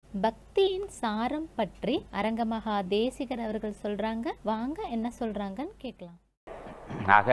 பக்தியின் சாரம் பற்றி அரங்கமகா தேசிகர் அவர்கள் சொல்றாங்க வாங்க என்ன சொல்றாங்கன்னு கேட்கலாம் ஆக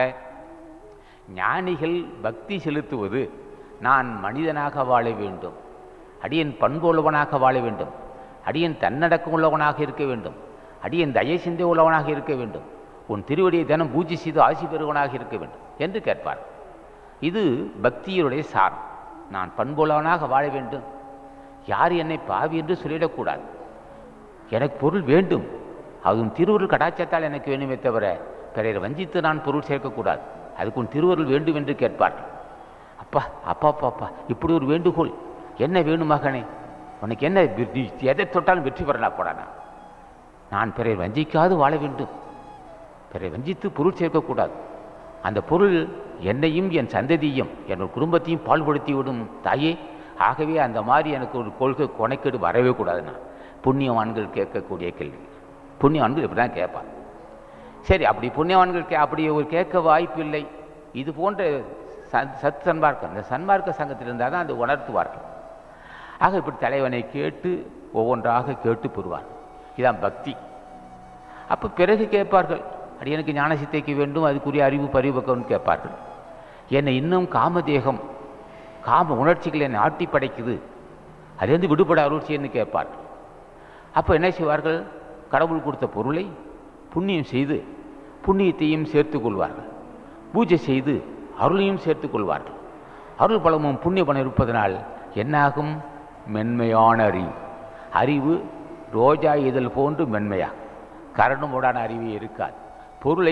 ஞானிகள் பக்தி செலுத்துவது நான் மனிதனாக வாழ வேண்டும் அடியன் பண்புள்ளவனாக வாழ வேண்டும் அடியன் தன்னடக்கம் உள்ளவனாக இருக்க வேண்டும் அடியன் தயை சிந்தை உள்ளவனாக இருக்க வேண்டும் உன் திருவடியை தினம் பூஜை செய்து ஆசி பெறுவனாக இருக்க வேண்டும் என்று கேட்பார் இது பக்தியினுடைய சாரம் நான் பண்புள்ளவனாக வாழ வேண்டும் யார் என்னை பாவி என்று சொல்லிடக்கூடாது எனக்கு பொருள் வேண்டும் அதுவும் திருவருள் கடாச்சத்தால் எனக்கு வேண்டுமே தவிர பிறரை வஞ்சித்து நான் பொருள் சேர்க்கக்கூடாது அதுக்கு உன் திருவருள் வேண்டும் என்று கேட்பார்கள் அப்பா அப்பா அப்பா அப்பா இப்படி ஒரு வேண்டுகோள் என்ன வேணும் மகனே உனக்கு என்ன வி- நீ எதை தொட்டாலும் வெற்றி பெறலாம் போடானா நான் பிறரை வஞ்சிக்காது வாழ வேண்டும் பிறரை வஞ்சித்து பொருள் சேர்க்கக்கூடாது அந்த பொருள் என்னையும் என் சந்ததியும் என்னோட குடும்பத்தையும் பால்படுத்தி விடும் தாயே ஆகவே அந்த மாதிரி எனக்கு ஒரு கொள்கை கொனைக்கேடு வரவே கூடாதுண்ணா புண்ணியவான்கள் கேட்கக்கூடிய கேள்வி புண்ணியவான்கள் இப்படி தான் கேட்பான் சரி அப்படி புண்ணியவான்கள் கே அப்படி ஒரு கேட்க வாய்ப்பு இல்லை இது போன்ற சத் சத் சன்மார்க்கம் அந்த சன்மார்க்க சங்கத்தில் இருந்தால் தான் அது உணர்த்துவார்கள் ஆக இப்படி தலைவனை கேட்டு ஒவ்வொன்றாக கேட்டு பெறுவார் இதான் பக்தி அப்போ பிறகு கேட்பார்கள் அடி எனக்கு ஞான சித்தைக்கு வேண்டும் அதுக்குரிய அறிவு பரிபக்கம்னு கேட்பார்கள் என்னை இன்னும் காமதேகம் காம உணர்ச்சிகள் என்னை ஆட்டி படைக்குது அதுலேருந்து விடுபட அருள்ச்சின்னு கேட்பார்கள் அப்போ என்ன செய்வார்கள் கடவுள் கொடுத்த பொருளை புண்ணியம் செய்து புண்ணியத்தையும் சேர்த்து கொள்வார்கள் பூஜை செய்து அருளையும் சேர்த்து கொள்வார்கள் அருள் பலமும் புண்ணிய பலம் இருப்பதனால் என்னாகும் மென்மையான அறிவு அறிவு ரோஜா இதழ் போன்று மென்மையா கரணுமுடான அறிவே இருக்காது பொருளை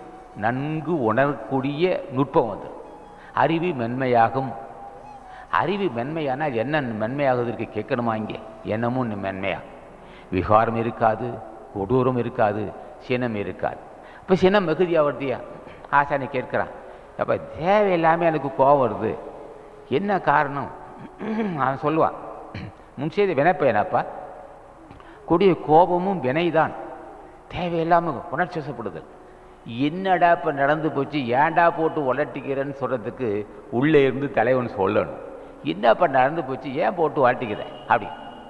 நன்கு உணரக்கூடிய நுட்பம் வந்துடும் அறிவு மென்மையாகும் அறிவு மென்மையானால் என்ன மென்மையாகுவதற்கு கேட்கணுமா இங்கே என்னமும் மென்மையா விகாரம் இருக்காது கொடூரம் இருக்காது சினம் இருக்காது இப்போ சினம் மிகுதியா வருதியா ஆசானி கேட்குறான் அப்போ தேவையில்லாமல் எனக்கு கோபம் வருது என்ன காரணம் அவன் சொல்லுவான் முன் செய்த வினைப்பயனாப்பா கொடிய கோபமும் வினைதான் தேவையில்லாமல் உணர்ச்சி வசப்படுதல் என்னடா இப்போ நடந்து போச்சு ஏன்டா போட்டு உலட்டிக்கிறேன்னு சொல்கிறதுக்கு உள்ளே இருந்து தலைவன் சொல்லணும் என்னப்பா நடந்து போச்சு ஏன் போட்டு வாட்டிக்கிற அப்படி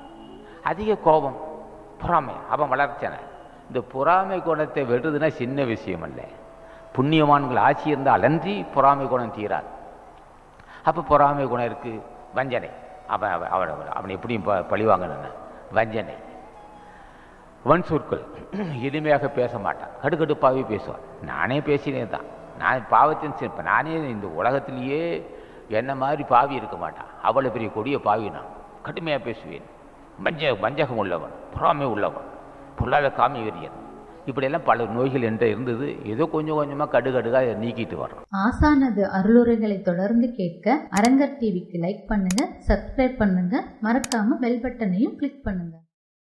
அதிக கோபம் பொறாமை அவன் வளர்ச்சன இந்த பொறாமை குணத்தை வெடுறதுன்னா சின்ன விஷயம் அல்ல புண்ணியவான்கள் ஆட்சி இருந்தால் அலன்றி பொறாமை குணம் தீராது அப்போ பொறாமை குணம் இருக்குது வஞ்சனை அவன் அவன் அவன் அவன் அவன் எப்படியும் ப பழிவாங்கன்னு வஞ்சனை வன் சொற்கள் எளிமையாக பேச மாட்டான் கடுகடுப்பாகவே பேசுவான் நானே பேசினேன் தான் நான் பாவத்தின் சிற்ப நானே இந்த உலகத்திலேயே என்ன மாதிரி பாவி இருக்க மாட்டான் அவ்வளோ பெரிய கொடிய பாவி நான் கடுமையாக பேசுவேன் வஞ்ச வஞ்சகம் உள்ளவன் பொறாமை உள்ளவன் பொல்லாத காமி வெறியன் இப்படியெல்லாம் பல நோய்கள் என்ற இருந்தது ஏதோ கொஞ்சம் கொஞ்சமாக கடுகடுகாக நீக்கிட்டு வர்றோம் ஆசானது அருளுரைகளை தொடர்ந்து கேட்க அரங்கர் டிவிக்கு லைக் பண்ணுங்க சப்ஸ்கிரைப் பண்ணுங்க மறக்காம பெல் பட்டனையும் கிளிக் பண்ணுங்க